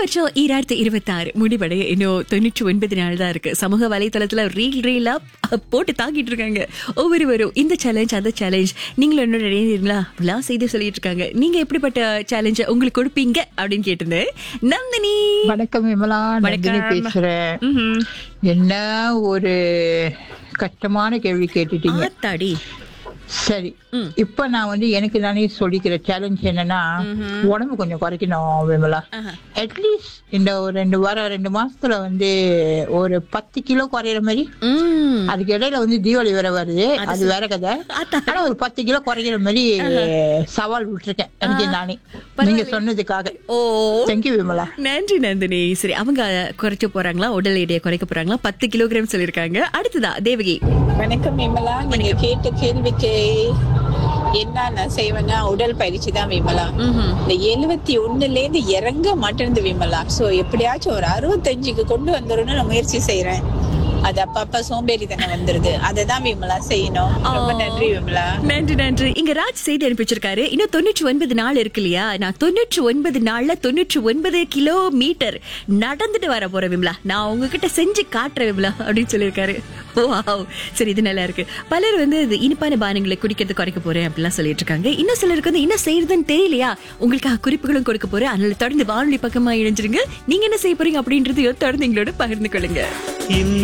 வருஷம் ஈராயிரத்தி இருபத்தி ஆறு முடிவடைய இன்னும் தொண்ணூற்றி ஒன்பது நாள் தான் இருக்கு சமூக வலைத்தளத்துல ரீல் ரீலா போட்டு தாக்கிட்டு இருக்காங்க ஒவ்வொருவரும் இந்த சேலஞ்ச் அந்த சேலஞ்ச் நீங்களும் என்னோட இணைந்தீங்களா விழா செய்தி சொல்லிட்டு இருக்காங்க நீங்க எப்படிப்பட்ட சேலஞ்ச உங்களுக்கு கொடுப்பீங்க அப்படின்னு கேட்டிருந்தேன் நந்தினி வணக்கம் விமலா நந்தினி வணக்கம். பேசுறேன் ம்ஹும். என்ன ஒரு கஷ்டமான கேள்வி கேட்டுட்டீங்க ஆத்தாடி சரி இப்ப நான் வந்து எனக்கு நானே சொல்லிக்கிற சேலஞ்ச் என்னன்னா உடம்பு கொஞ்சம் குறைக்கணும் விமலா ஆஹா. அட்லீஸ்ட் இந்த ஒரு ரெண்டு வாரம் ரெண்டு மாசத்துல வந்து ஒரு பத்து கிலோ குறையிற மாதிரி ம். அதுக்கு இடையில வந்து தீபாவளி வேற வருது அது வேற கதை ஆத்தா. ஆனா ஒரு பத்து கிலோ குறைக்கிற மாதிரி சவால் விட்டுருக்கேன் எனக்கு நானே நீங்க சொன்னதுக்காக ஓ தேங்க்யூ விமலா நன்றி நந்தினி சரி அவங்க குறைக்க போறாங்களா உடல் எடையை குறைக்க போறாங்களா பத்து கிலோகிராம் சொல்லிருக்காங்க அடுத்ததா தேவகி வணக்கம் விமலா நீங்க கேட்ட கேள்விக்கு என்ன நான் செய்வேன்னா உடல் பயிற்சி தான் விமலா ம்ஹும். இந்த எழுவத்தி ஒண்ணுல இருந்து இறங்க மாட்டேங்குது விமலா சோ எப்படியாச்சும் ஒரு அறுபத்தஞ்சுக்கு கொண்டு வந்துடணும்னு நான் முயற்சி செய்யறேன் அது அப்பப்ப சோம்பேறித்தனம் வந்துருது அதை தான் விமலா செய்யணும் ரொம்ப நன்றி விமலா நன்றி நன்றி இங்க ராஜ் செய்தி அனுப்பிச்சிருக்காரு இன்னும் தொண்ணூற்றி ஒன்பது நாள் இருக்கு இல்லையா நான் தொண்ணூற்றி ஒன்பது நாள்ல தொண்ணூற்றி ஒன்பது கிலோமீட்டர் நடந்துட்டு வர போறேன் விமலா நான் உங்ககிட்ட செஞ்சு காட்டுறேன் விமலா அப்படின்னு சொல்லியிருக்காரு வாவ் சரி இது நல்லா இருக்கு பலர் வந்து இது இனிப்பான பானங்களை குடிக்கிறது குறைக்க போறேன் அப்படிலாம் சொல்லிட்டு இருக்காங்க இன்னும் சிலருக்கு வந்து என்ன செய்யறதுன்னு தெரியலையா உங்களுக்காக குறிப்புகளும் கொடுக்க போறேன் அதனால தொடர்ந்து வானொலி பக்கமா இணைஞ்சிருங்க நீங்க என்ன செய்ய போறீங்க அப்படின்றதையும் தொடர்ந்து எங்களோட பகிர்ந்து கொள்ளுங்க